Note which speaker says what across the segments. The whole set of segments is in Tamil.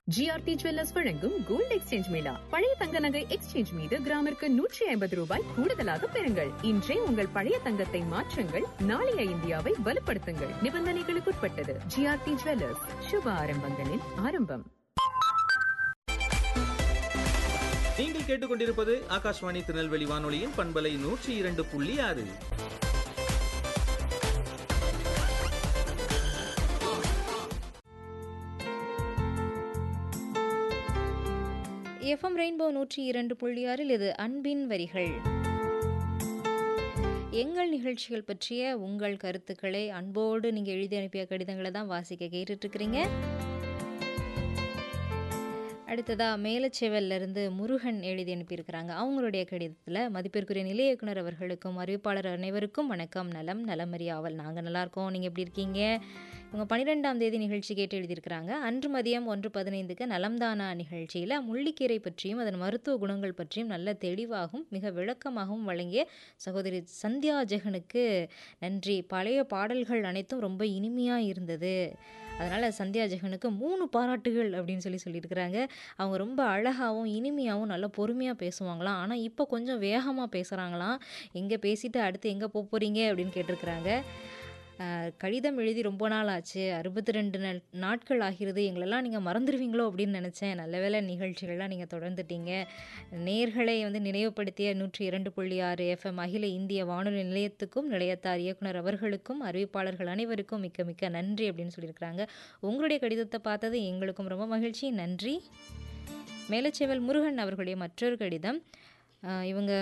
Speaker 1: ஜிஆர்டி ஜுவல்லர்ஸ் வழங்கும் கோல்டு எக்ஸ்சேஞ்ச் மேளா பழைய தங்க நகை எக்ஸ்சேஞ்ச் மீது கிராமிற்கு நூற்றி ஐம்பது ரூபாய் கூடுதலாக பெறுங்கள் இன்றே உங்கள் பழைய தங்கத்தை மாற்றுங்கள் நாளைய இந்தியாவை வலுப்படுத்துங்கள் நிபந்தனைகளுக்குட்பட்டது ஜிஆர்டி ஜுவல்லர்ஸ் சுப ஆரம்பங்களின் ஆரம்பம்
Speaker 2: நீங்கள் கேட்டுக்கொண்டிருப்பது ஆகாஷ்வாணி திருநெல்வேலி வானொலியின் பண்பலை நூற்றி இரண்டு புள்ளி ஆறு
Speaker 3: எஃப்எம் ரெயின்போ நூற்றி இரண்டு புள்ளி ஆறில் இது அன்பின் வரிகள் எங்கள் நிகழ்ச்சிகள் பற்றிய உங்கள் கருத்துக்களை அன்போடு நீங்கள் எழுதி அனுப்பிய கடிதங்களை தான் வாசிக்க கேட்டுட்ருக்கிறீங்க அடுத்ததா மேலச்செவல்ல இருந்து முருகன் எழுதி அனுப்பியிருக்கிறாங்க அவங்களுடைய கடிதத்தில் மதிப்பிற்குரிய நிலைய இயக்குனர் அவர்களுக்கும் அறிவிப்பாளர் அனைவருக்கும் வணக்கம் நலம் நலமறியாவல் நாங்கள் நல்லா இருக்கோம் நீங்கள் எப்படி இருக்கீங்க இவங்க பன்னிரெண்டாம் தேதி நிகழ்ச்சி கேட்டு எழுதியிருக்கிறாங்க அன்று மதியம் ஒன்று பதினைந்துக்கு நலம்தானா நிகழ்ச்சியில் முள்ளிக்கீரை பற்றியும் அதன் மருத்துவ குணங்கள் பற்றியும் நல்ல தெளிவாகவும் மிக விளக்கமாகவும் வழங்கிய சகோதரி சந்தியா ஜெகனுக்கு நன்றி பழைய பாடல்கள் அனைத்தும் ரொம்ப இனிமையாக இருந்தது அதனால் சந்தியா ஜெகனுக்கு மூணு பாராட்டுகள் அப்படின்னு சொல்லி சொல்லியிருக்கிறாங்க அவங்க ரொம்ப அழகாகவும் இனிமையாகவும் நல்லா பொறுமையாக பேசுவாங்களாம் ஆனால் இப்போ கொஞ்சம் வேகமாக பேசுகிறாங்களாம் எங்கே பேசிட்டு அடுத்து எங்கே போக போகிறீங்க அப்படின்னு கேட்டிருக்கிறாங்க அஹ், கடிதம் எழுதி ரொம்ப நாள் ஆச்சு அறுபத்தி ரெண்டு நாள் நாட்கள் ஆகிறது எங்களெல்லாம் நீங்கள் மறந்துடுவீங்களோ அப்படின்னு நினச்சேன் நல்ல வேளை நிகழ்ச்சிகள்லாம் நீங்கள் தொடர்ந்துட்டீங்க நேர்களை வந்து நினைவுபடுத்திய நூற்றி இரண்டு புள்ளி ஆறு எஃப்எம் அகில இந்திய வானொலி நிலையத்துக்கும் நிலையத்தார் இயக்குனர் அவர்களுக்கும் அறிவிப்பாளர்கள் அனைவருக்கும் மிக்க மிக்க நன்றி அப்படின்னு சொல்லியிருக்கிறாங்க உங்களுடைய கடிதத்தை பார்த்தது எங்களுக்கும் ரொம்ப மகிழ்ச்சி நன்றி மேலச்சேவல் முருகன் அவர்களுடைய மற்றொரு கடிதம் அஹ், இவங்க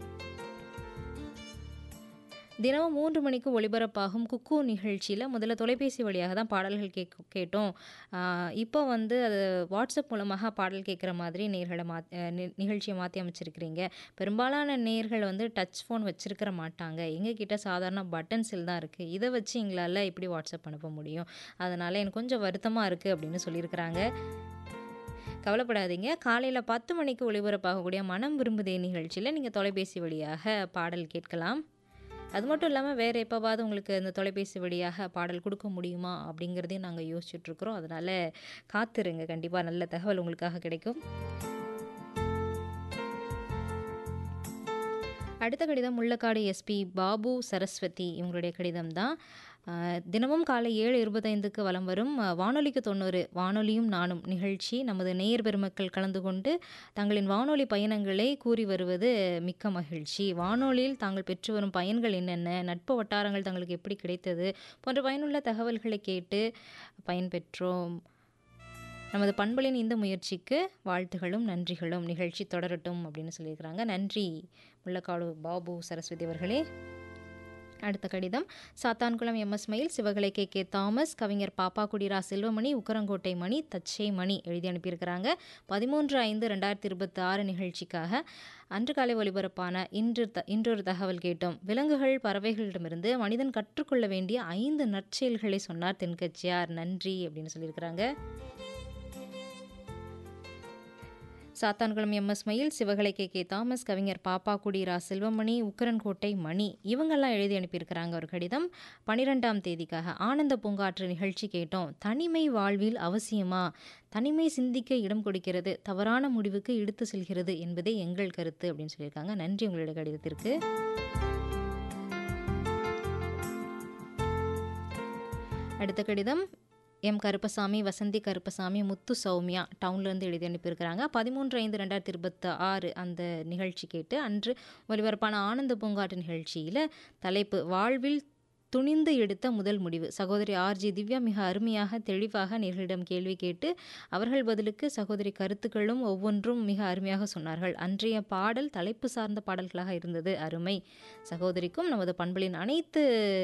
Speaker 3: தினமும் மூன்று மணிக்கு ஒளிபரப்பாகும் குக்கு நிகழ்ச்சியில் முதல்ல தொலைபேசி வழியாக தான் பாடல்கள் கேக் கேட்டோம் ஆஹ் இப்போ வந்து அது வாட்ஸ்அப் மூலமாக பாடல் கேட்குற மாதிரி நேர்களை மா நிகழ்ச்சியை மாற்றி அமைச்சிருக்கிறீங்க பெரும்பாலான நேர்கள் வந்து டச் ஃபோன் வச்சிருக்கிற மாட்டாங்க எங்ககிட்ட சாதாரண பட்டன் செல் தான் இருக்குது இதை வச்சு எங்களால் எப்படி வாட்ஸ்அப் அனுப்ப முடியும் அதனால் எனக்கு கொஞ்சம் வருத்தமாக இருக்குது அப்படின்னு சொல்லியிருக்கிறாங்க கவலைப்படாதீங்க காலையில் பத்து மணிக்கு ஒளிபரப்பாகக்கூடிய மனம் விரும்புதே நிகழ்ச்சியில் நீங்கள் தொலைபேசி வழியாக பாடல் கேட்கலாம் அது மட்டும் இல்லாமல் வேறு எப்போவாவது உங்களுக்கு இந்த தொலைபேசி வழியாக பாடல் கொடுக்க முடியுமா அப்படிங்கிறதையும் நாங்கள் யோசிச்சுட்ருக்குறோம் அதனால் காத்திருங்க கண்டிப்பாக நல்ல தகவல் உங்களுக்காக கிடைக்கும் அடுத்த கடிதம் முள்ளக்காடு எஸ்பி பாபு சரஸ்வதி இவங்களுடைய கடிதம் தான் ஆஹ், தினமும் காலை ஏழு இருபத்தைந்துக்கு வலம் வரும் ஆஹ், வானொலிக்கு தொண்ணூறு வானொலியும் நானும் நிகழ்ச்சி நமது நேயர் பெருமக்கள் கலந்து கொண்டு தங்களின் வானொலி பயணங்களை கூறி வருவது மிக்க மகிழ்ச்சி வானொலியில் தாங்கள் பெற்று வரும் பயன்கள் என்னென்ன நட்பு வட்டாரங்கள் தங்களுக்கு எப்படி கிடைத்தது போன்ற பயனுள்ள தகவல்களை கேட்டு பயன்பெற்றோம் நமது பண்பலின் இந்த முயற்சிக்கு வாழ்த்துகளும் நன்றிகளும் நிகழ்ச்சி தொடரட்டும் அப்படின்னு சொல்லியிருக்கிறாங்க நன்றி முள்ளக்காடு பாபு சரஸ்வதி அவர்களே அடுத்த கடிதம் சாத்தான்குளம் எம்எஸ் மயில் சிவகலை கே கே தாமஸ் கவிஞர் பாப்பா குடிரா செல்வமணி உக்கரங்கோட்டை மணி தச்சை மணி எழுதி அனுப்பியிருக்கிறாங்க பதிமூன்று ஐந்து ரெண்டாயிரத்தி இருபத்தி ஆறு நிகழ்ச்சிக்காக அன்று காலை ஒலிபரப்பான இன்று த இன்றொரு தகவல் கேட்டோம் விலங்குகள் பறவைகளிடமிருந்து மனிதன் கற்றுக்கொள்ள வேண்டிய ஐந்து நற்செயல்களை சொன்னார் தென்கட்சியார் நன்றி அப்படின்னு சொல்லியிருக்கிறாங்க சாத்தான்குளம் எம்எஸ் மயில் சிவகலை கே கே தாமஸ் கவிஞர் பாப்பா குடிரா செல்வமணி உக்கரன்கோட்டை மணி இவங்கெல்லாம் எழுதி அனுப்பியிருக்கிறாங்க ஒரு கடிதம் பன்னிரெண்டாம் தேதிக்காக ஆனந்த பூங்காற்று நிகழ்ச்சி கேட்டோம் தனிமை வாழ்வில் அவசியமா தனிமை சிந்திக்க இடம் கொடுக்கிறது தவறான முடிவுக்கு இழுத்து செல்கிறது என்பதே எங்கள் கருத்து அப்படின்னு சொல்லியிருக்காங்க நன்றி உங்களுடைய கடிதத்திற்கு அடுத்த கடிதம் எம் கருப்பசாமி வசந்தி கருப்பசாமி முத்து சௌமியா டவுன்லேருந்து எழுதி அனுப்பியிருக்கிறாங்க பதிமூன்று ஐந்து ரெண்டாயிரத்தி இருபத்தி ஆறு அந்த நிகழ்ச்சி கேட்டு அன்று ஒலிபரப்பான ஆனந்த பூங்காட்டு நிகழ்ச்சியில் தலைப்பு வாழ்வில் துணிந்து எடுத்த முதல் முடிவு சகோதரி ஆர்ஜி திவ்யா மிக அருமையாக தெளிவாக நேர்களிடம் கேள்வி கேட்டு அவர்கள் பதிலுக்கு சகோதரி கருத்துக்களும் ஒவ்வொன்றும் மிக அருமையாக சொன்னார்கள் அன்றைய பாடல் தலைப்பு சார்ந்த பாடல்களாக இருந்தது அருமை சகோதரிக்கும் நமது பண்பலின் அனைத்து